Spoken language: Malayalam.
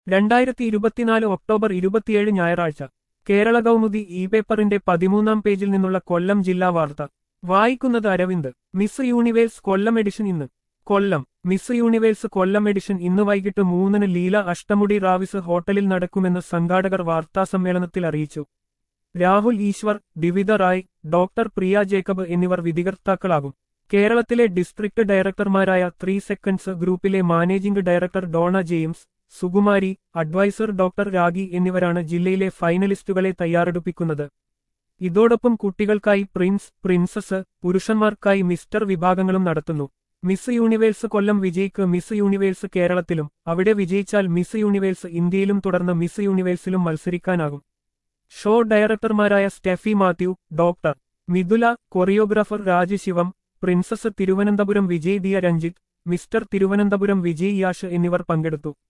രണ്ടായിരത്തി ഇരുപത്തിനാല് ഒക്ടോബർ ഇരുപത്തിയേഴ് ഞായറാഴ്ച കേരള കൗമുദി ഇ പേപ്പറിന്റെ പതിമൂന്നാം പേജിൽ നിന്നുള്ള കൊല്ലം ജില്ലാ വാർത്ത വായിക്കുന്നത് Aravind miss universe Kollam edition ഇന്ന് Kollam miss universe Kollam edition ഇന്ന് വൈകിട്ട് മൂന്നിന് ലീല അഷ്ടമുടി റാവിസ് ഹോട്ടലിൽ നടക്കുമെന്ന് സംഘാടകർ വാർത്താസമ്മേളനത്തിൽ അറിയിച്ചു രാഹുൽ ഈശ്വർ ദിവിത റായ് ഡോക്ടർ പ്രിയ ജേക്കബ് എന്നിവർ വിധികർത്താക്കളാകും കേരളത്തിലെ ഡിസ്ട്രിക്ട് ഡയറക്ടർമാരായ ത്രീ സെക്കൻഡ്സ് ഗ്രൂപ്പിലെ managing director Dona James Sukumari adviser doctor Ragi എന്നിവരാണ് ജില്ലയിലെ ഫൈനലിസ്റ്റുകളെ തയ്യാറെടുപ്പിക്കുന്നത് ഇതോടൊപ്പം കുട്ടികൾക്കായി പ്രിൻസ് പ്രിൻസസ് പുരുഷന്മാർക്കായി മിസ്റ്റർ വിഭാഗങ്ങളും നടത്തുന്നു മിസ് യൂണിവേഴ്സ് കൊല്ലം വിജയിക്ക് മിസ് യൂണിവേഴ്സ് കേരളത്തിലും അവിടെ വിജയിച്ചാൽ മിസ് യൂണിവേഴ്സ് ഇന്ത്യയിലും തുടർന്ന് മിസ് യൂണിവേഴ്സിലും മത്സരിക്കാനാകും ഷോ ഡയറക്ടർമാരായ Steffi Mathew doctor Mithula choreographer Rajasivam princess Thiruvananthapuram Vijay Diya Ranjith mister Thiruvananthapuram Vijay Yash എന്നിവർ പങ്കെടുത്തു